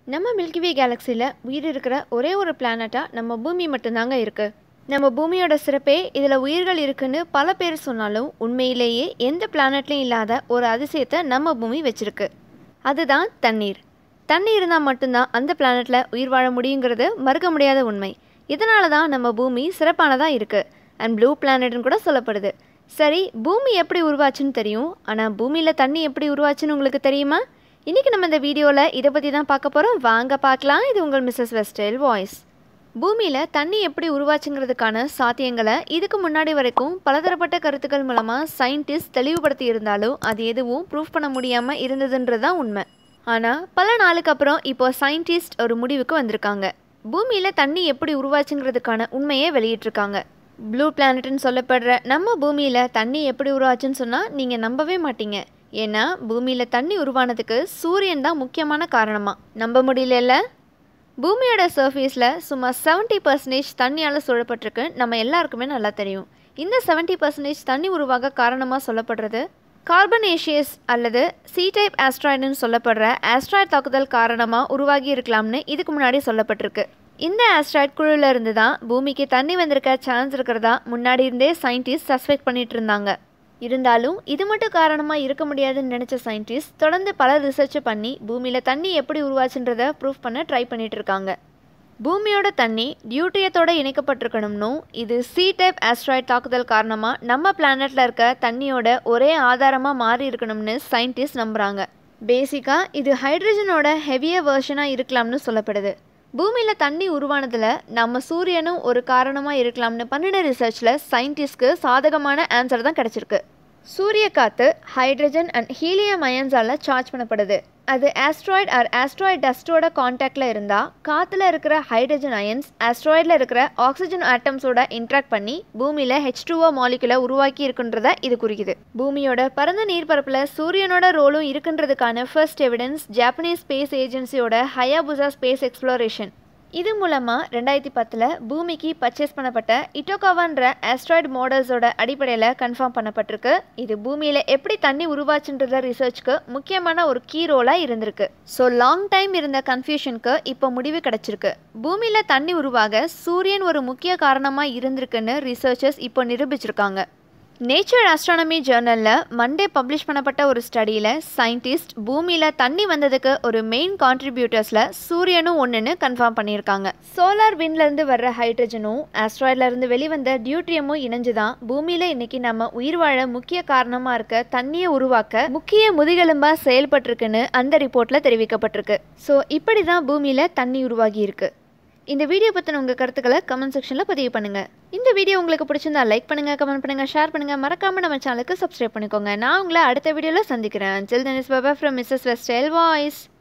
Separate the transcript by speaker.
Speaker 1: நம்ம மில்கிவே கேலக்சியில் உயிர் இருக்கிற ஒரே ஒரு பிளானட்டாக நம்ம பூமி மட்டும்தாங்க இருக்குது நம்ம பூமியோட சிறப்பே இதில் உயிர்கள் இருக்குன்னு பல பேர் சொன்னாலும் உண்மையிலேயே எந்த பிளானட்லையும் இல்லாத ஒரு அதிசயத்தை நம்ம பூமி வச்சிருக்கு அதுதான் தண்ணீர் தண்ணி இருந்தால் மட்டும்தான் அந்த பிளானட்டில் உயிர் வாழ முடியுங்கிறது மறுக்க முடியாத உண்மை இதனால தான் நம்ம பூமி சிறப்பானதாக இருக்குது அண்ட் ப்ளூ பிளானட்னு கூட சொல்லப்படுது சரி பூமி எப்படி உருவாச்சுன்னு தெரியும் ஆனால் பூமியில் தண்ணி எப்படி உருவாச்சுன்னு உங்களுக்கு தெரியுமா இன்றைக்கி நம்ம இந்த வீடியோவில் இதை பற்றி தான் பார்க்க போகிறோம் வாங்க பார்க்கலாம் இது உங்கள் மிஸ்ஸஸ் வெஸ்டைல் வாய்ஸ் பூமியில் தண்ணி எப்படி உருவாச்சுங்கிறதுக்கான சாத்தியங்களை இதுக்கு முன்னாடி வரைக்கும் பலதரப்பட்ட கருத்துக்கள் மூலமாக சயின்டிஸ்ட் தெளிவுபடுத்தி இருந்தாலும் அது எதுவும் ப்ரூஃப் பண்ண முடியாமல் இருந்ததுன்றது தான் உண்மை ஆனால் பல நாளுக்கு அப்புறம் இப்போ சயின்டிஸ்ட் ஒரு முடிவுக்கு வந்திருக்காங்க பூமியில் தண்ணி எப்படி உருவாச்சுங்கிறதுக்கான உண்மையை வெளியிட்டிருக்காங்க ப்ளூ பிளானட்னு சொல்லப்படுற நம்ம பூமியில் தண்ணி எப்படி உருவாச்சுன்னு சொன்னால் நீங்கள் நம்பவே மாட்டீங்க ஏன்னா பூமியில் தண்ணி உருவானதுக்கு சூரியன் தான் முக்கியமான காரணமாக நம்ப முடியல பூமியோட சர்ஃபேஸில் சுமார் செவன்ட்டி பர்சன்டேஜ் தண்ணியால் சூழப்பட்டிருக்கு நம்ம எல்லாருக்குமே நல்லா தெரியும் இந்த செவன்ட்டி பர்சன்டேஜ் தண்ணி உருவாக காரணமாக சொல்லப்படுறது கார்பனேஷியஸ் அல்லது சி டைப் ஆஸ்ட்ராய்டுன்னு சொல்லப்படுற ஆஸ்ட்ராய்ட் தாக்குதல் காரணமாக உருவாகி இருக்கலாம்னு இதுக்கு முன்னாடி சொல்லப்பட்டிருக்கு இந்த ஆஸ்ட்ராய்ட் குழுவில் இருந்து தான் பூமிக்கு தண்ணி வந்திருக்க சான்ஸ் இருக்கிறதா முன்னாடி இருந்தே சயின்டிஸ்ட் சஸ்பெக்ட் பண்ணிட்டு இருந்தாங்க இருந்தாலும் இது மட்டும் காரணமாக இருக்க முடியாதுன்னு நினச்ச சயின்டிஸ்ட் தொடர்ந்து பல ரிசர்ச்சை பண்ணி பூமியில் தண்ணி எப்படி உருவாச்சுன்றதை ப்ரூஃப் பண்ண ட்ரை பண்ணிட்டு இருக்காங்க பூமியோட தண்ணி டியூட்டியத்தோட இணைக்கப்பட்டிருக்கணும்னும் இது சி டைப் ஆஸ்ட்ராய்ட் தாக்குதல் காரணமாக நம்ம பிளானட்டில் இருக்க தண்ணியோட ஒரே ஆதாரமாக மாறி இருக்கணும்னு சயின்டிஸ்ட் நம்புகிறாங்க பேசிக்காக இது ஹைட்ரஜனோட ஹெவியர் வேர்ஷனாக இருக்கலாம்னு சொல்லப்படுது பூமியில் தண்ணி உருவானதில் நம்ம சூரியனும் ஒரு காரணமாக இருக்கலாம்னு பண்ணின ரிசர்ச்சில் சயின்டிஸ்ட்க்கு சாதகமான ஆன்சர் தான் கிடச்சிருக்கு சூரிய காற்று ஹைட்ரஜன் அண்ட் ஹீலியம் அயன்ஸால் சார்ஜ் பண்ணப்படுது அது ஆஸ்ட்ராய்ட் ஆர் ஆஸ்ட்ராய்ட் டஸ்ட்டோட காண்டாக்டில் இருந்தால் காற்றுல இருக்கிற ஹைட்ரஜன் அயன்ஸ் ஆஸ்ட்ராய்டில் இருக்கிற ஆக்சிஜன் ஆட்டம்ஸோட இன்ட்ராக்ட் பண்ணி பூமியில் ஹெச் டூஓ மாலிகுலை உருவாக்கி இருக்குன்றத இது குறிக்குது பூமியோட பரந்த நீர்ப்பரப்பில் சூரியனோட ரோலும் இருக்குன்றதுக்கான ஃபர்ஸ்ட் எவிடன்ஸ் ஜாப்பனீஸ் ஸ்பேஸ் ஏஜென்சியோட ஹயாபுசா ஸ்பேஸ் எக்ஸ்ப்ளோரேஷன் இது மூலமாக ரெண்டாயிரத்தி பத்தில் பூமிக்கு பர்ச்சேஸ் பண்ணப்பட்ட இட்டோகாவான்ற ஆஸ்ட்ராய்டு மாடல்ஸோட அடிப்படையில் கன்ஃபார்ம் பண்ணப்பட்டிருக்கு இது பூமியில் எப்படி தண்ணி உருவாச்சுன்றத ரிசர்ச்க்கு முக்கியமான ஒரு கீ ரோலாக இருந்திருக்கு ஸோ லாங் டைம் இருந்த கன்ஃபியூஷனுக்கு இப்போ முடிவு கிடச்சிருக்கு பூமியில் தண்ணி உருவாக சூரியன் ஒரு முக்கிய காரணமாக இருந்திருக்குன்னு ரிசர்ச்சர்ஸ் இப்போ நிரூபிச்சிருக்காங்க நேச்சர் ஆஸ்ட்ரானமி ஜேர்னலில் மண்டே பப்ளிஷ் பண்ணப்பட்ட ஒரு ஸ்டடியில் சயின்டிஸ்ட் பூமியில் தண்ணி வந்ததுக்கு ஒரு மெயின் கான்ட்ரிபியூட்டர்ஸில் சூரியனும் ஒன்றுன்னு கன்ஃபார்ம் பண்ணியிருக்காங்க சோலார் விண்லேருந்து வர்ற ஹைட்ரஜனும் ஆஸ்ட்ராய்ட்லேருந்து வெளிவந்த டியூட்ரியமும் இணைஞ்சு தான் பூமியில் இன்னைக்கு நம்ம உயிர் வாழ முக்கிய காரணமாக இருக்க தண்ணியை உருவாக்க முக்கிய முதுகெலும்பாக செயல்பட்டிருக்குன்னு அந்த ரிப்போர்ட்டில் தெரிவிக்கப்பட்டிருக்கு ஸோ இப்படி தான் பூமியில் தண்ணி உருவாகி இருக்கு இந்த வீடியோ பற்றின உங்கள் கருத்துக்களை கமெண்ட் செக்ஷனில் பதிவு பண்ணுங்கள் இந்த வீடியோ உங்களுக்கு பிடிச்சிருந்தா லைக் பண்ணுங்கள் கமெண்ட் பண்ணுங்கள் ஷேர் பண்ணுங்கள் மறக்காமல் நம்ம சேனலுக்கு சப்ஸ்கிரைப் பண்ணிக்கோங்க நான் உங்களை அடுத்த வீடியோவில் சந்திக்கிறேன் சில் தனிஸ் பாபா ஃப்ரம் மிஸ்ஸஸ் வெஸ்டைல் வாய்ஸ்